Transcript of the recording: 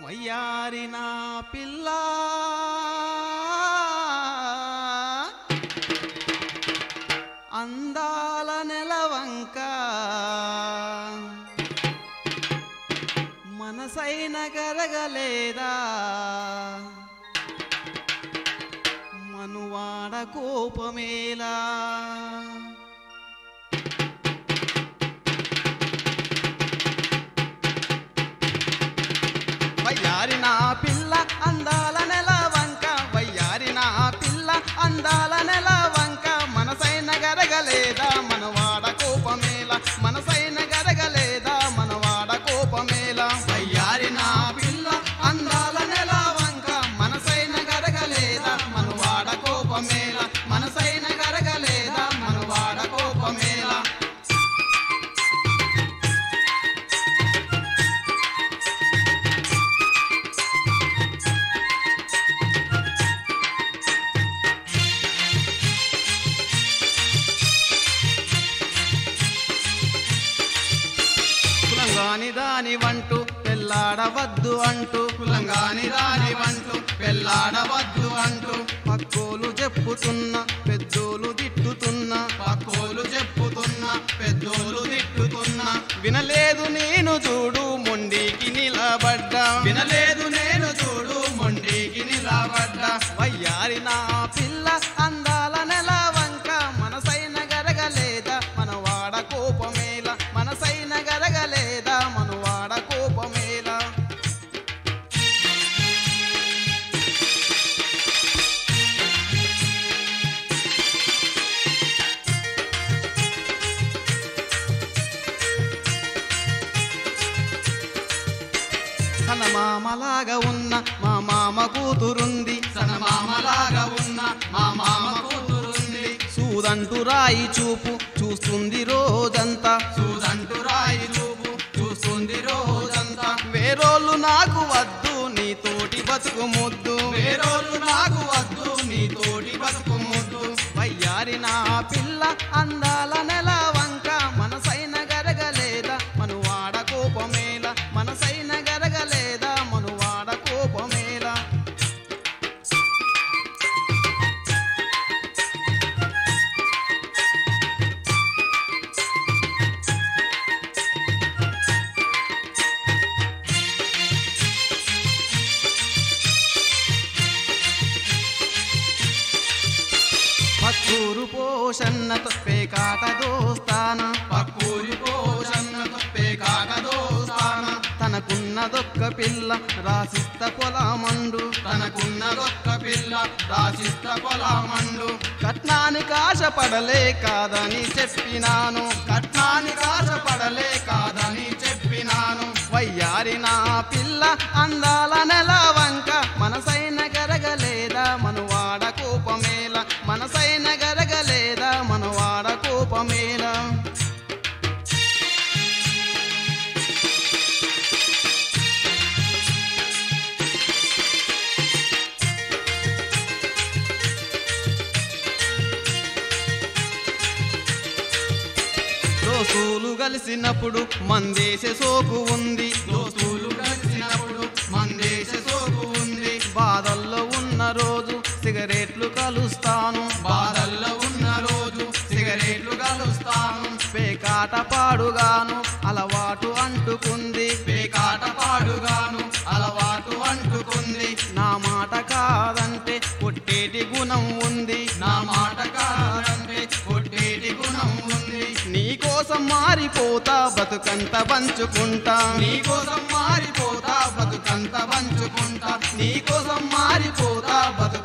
వయ్యారి నా పిల్ల అందాల నెలవంక మనసైన కరగలేదా మనువాడ కోపమేలా వయ్యారి నా పిల్ల అందాల నెల వంక వయ్యారి నా పిల్ల అందాల నెల వంక మనసైన గరగలేదా మనవాడ కోపమేల మనసైన గరగలేదా మనవాడ కోపమేల వయ్యారి నా పిల్ల అందాల నెల వంక మనసైన గరగలేదా మనవాడ కోపమేల మనసైన గరగలేదా మనవాడ కోపమేల కులంగాని దాని వంటూ పెళ్ళాడవద్దు అంటూ కులంగాని దాని వంటూ పెళ్ళాడవద్దు అంటూ పక్కోలు చెప్పుతున్న పెద్దోలు తిట్టుతున్న పక్కోలు చెప్పుతున్న పెద్దోలు తిట్టుతున్న వినలేదు నేను చూడు మొండికి నిలబడ్డా వినలేదు నేను చూడు మొండికి నిలబడ్డా వయ్యారి నా పిల్ల అందాల నెల వంక మనసైన గరగలేదా మనవాడ కోపమేల మనసైన గరగలేదా మనవాడ కోపమేలా తన మామలాగా ఉన్న మా మామ కూతురుంది తన మామలాగా ఉన్న మా మామ కూతురుంది సూదంటు రాయి చూపు చూస్తుంది రోజంతా సూదంటు రాయి చూపు చూస్తుంది రోజంతా వేరోళ్ళు నాకు వద్దు నీ తోటి బతుకు ముద్దు వేరోళ్ళు నాకు వద్దు నీ తోటి బతుకు ముద్దు వయ్యారి నా పిల్ల అందాల నెల వంక మనసైన గరగలేదా మనువాడ కోపమేల మనసైన గరగలేదా మనువాడ కోపమేలా పక్కూరు పోషన్నతో పేకాట దోస్తాన పక్కూరు పోషన్నతో పేకాట దోస్తాన తనకున్నదొక్క పిల్ల రాసిస్త పొలమండు తనకున్నదొక్క పిల్ల రాసిస్త పొలమండు కట్నానికి ఆశపడలే కాదని చెప్పినాను కట్నానికి ఆశపడలే కాదని చెప్పినాను వయ్యారి నా పిల్ల అందాల నెల వంక మనసైన గరగలేదా మనువాడ కోపమేల మనసైన గరగలేదా మనువాడ కోపమేల దోస్తులు కలిసినప్పుడు మందేసే సోకు ఉంది దోస్తులు కలిసినప్పుడు మందేసే సోకు ఉంది బాధల్లో ఉన్న రోజు సిగరెట్లు కలుస్తాను బాధల్లో ఉన్న రోజు సిగరెట్లు కలుస్తాను పేకాట పాడుగాను అలవాటు అంటుకుంది పేకాట పాడుగాను అలవాటు అంటుకుంది నా మాట కాదంటే కొట్టేటి గుణం ఉంది నా మాట కాదంటే కొట్టేటి గుణం ఉంది నీ కోసం మారిపోతా బతుకంత పంచుకుంటా నీ కోసం మారిపోతా బతుకంత పంచుకుంటా నీ కోసం మారిపోతా బతుకంత